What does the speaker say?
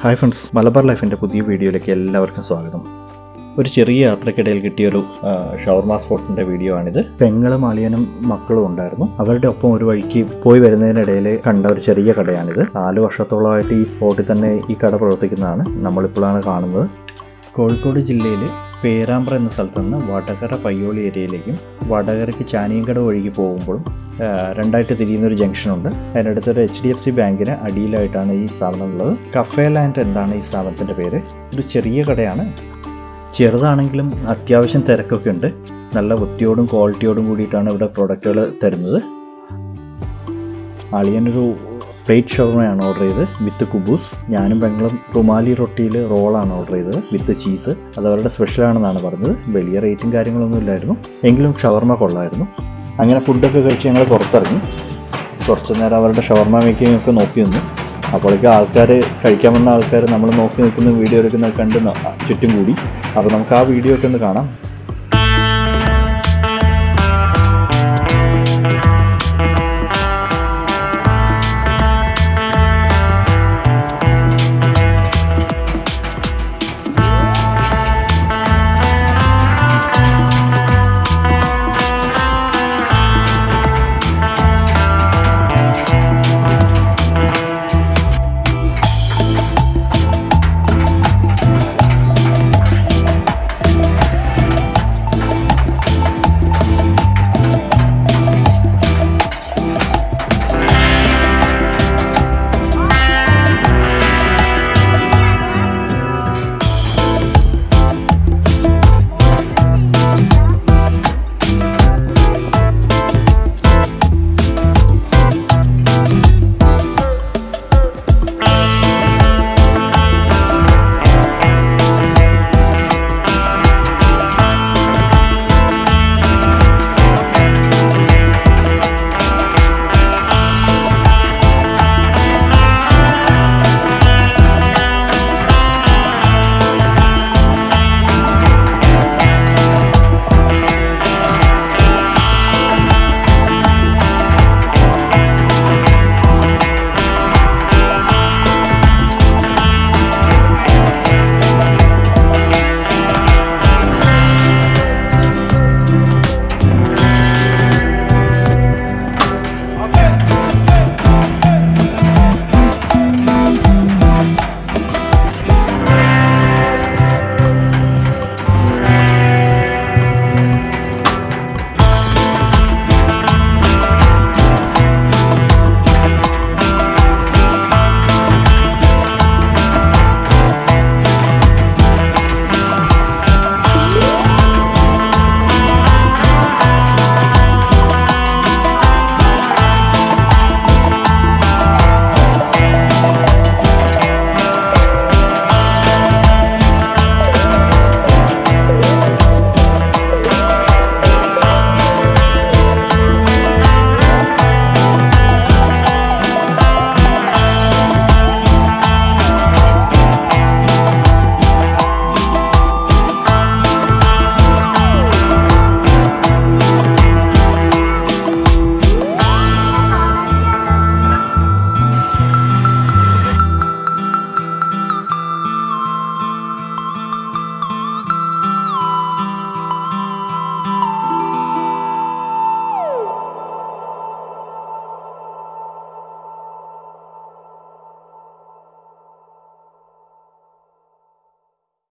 hi friends Malabar ലൈഫിൻ്റെ പുതിയ വീഡിയോയിലേക്ക് എല്ലാവർക്കും സ്വാഗതം ഒരു ചെറിയ യാത്രക്കിടയിൽ കിട്ടിയൊരു ആ, ഷവർമ സ്പോട്ടിൻ്റെ വീഡിയോ ആണിത് പെങ്ങളും അളിയനും മക്കളും ഉണ്ടായിരുന്നു അവരുടെ ഒപ്പം ഒരു വഴിക്ക് പോയി വരുന്നതിനിടയിൽ കണ്ട ഒരു ചെറിയ കടയാണിത് നാല് വർഷത്തോളമായിട്ട് ഈ സ്പോട്ടിൽ തന്നെ ഈ കട പ്രവർത്തിക്കുന്നതാണ് നമ്മളിപ്പോഴാണ് കാണുന്നത് കോഴിക്കോട് ജില്ലയിൽ പേരാമ്പ്ര എന്ന സ്ഥലത്ത് നിന്ന് വടകര പയ്യോളി ഏരിയയിലേക്കും വടകരയ്ക്ക് ചാനിയങ്കട ഒഴുകി പോകുമ്പോഴും ആ, രണ്ടായിട്ട് തിരിയുന്ന ഒരു ജംഗ്ഷനുണ്ട് അതിനടുത്ത് ഒരു എച്ച് ഡി എഫ് സി ബാങ്കിന് അടിയിലായിട്ടാണ് ഈ സ്ഥാപനം ഉള്ളത് കഫേ ലാൻഡ് എന്താണ് ഈ സ്ഥാപനത്തിൻ്റെ പേര് ഒരു ചെറിയ കടയാണ് ചെറുതാണെങ്കിലും അത്യാവശ്യം തിരക്കൊക്കെ ഉണ്ട് നല്ല വൃത്തിയോടും ക്വാളിറ്റിയോടും കൂടിയിട്ടാണ് ഇവിടെ പ്രൊഡക്റ്റുകൾ തരുന്നത് അളിയനൊരു പ്ലേറ്റ് ഷവർമയാണ് ഓർഡർ ചെയ്തത് വിത്ത് കുബൂസ് ഞാനും പെങ്ങളും റുമാലി റൊട്ടിയിൽ റോളാണ് ഓർഡർ ചെയ്തത് വിത്ത് ചീസ് അത് അവരുടെ സ്പെഷ്യലാണെന്നാണ് പറഞ്ഞത് വലിയ റേറ്റും കാര്യങ്ങളൊന്നും ഇല്ലായിരുന്നു എങ്കിലും ഷവർമ കൊള്ളായിരുന്നു അങ്ങനെ ഫുഡൊക്കെ കഴിച്ച് ഞങ്ങൾ പുറത്തിറങ്ങി കുറച്ച് നേരം അവരുടെ ഷവർമ മേക്കിംഗ് ഒക്കെ നോക്കി നിന്നു അപ്പോഴേക്കും ആൾക്കാർ കഴിക്കാൻ വന്ന ആൾക്കാർ നമ്മൾ നോക്കി നിൽക്കുന്ന വീഡിയോ എടുക്കുന്നത് കണ്ട് ന- ചുറ്റും കൂടി അപ്പോൾ നമുക്ക് ആ വീഡിയോ ഒക്കെ ഒന്ന് കാണാം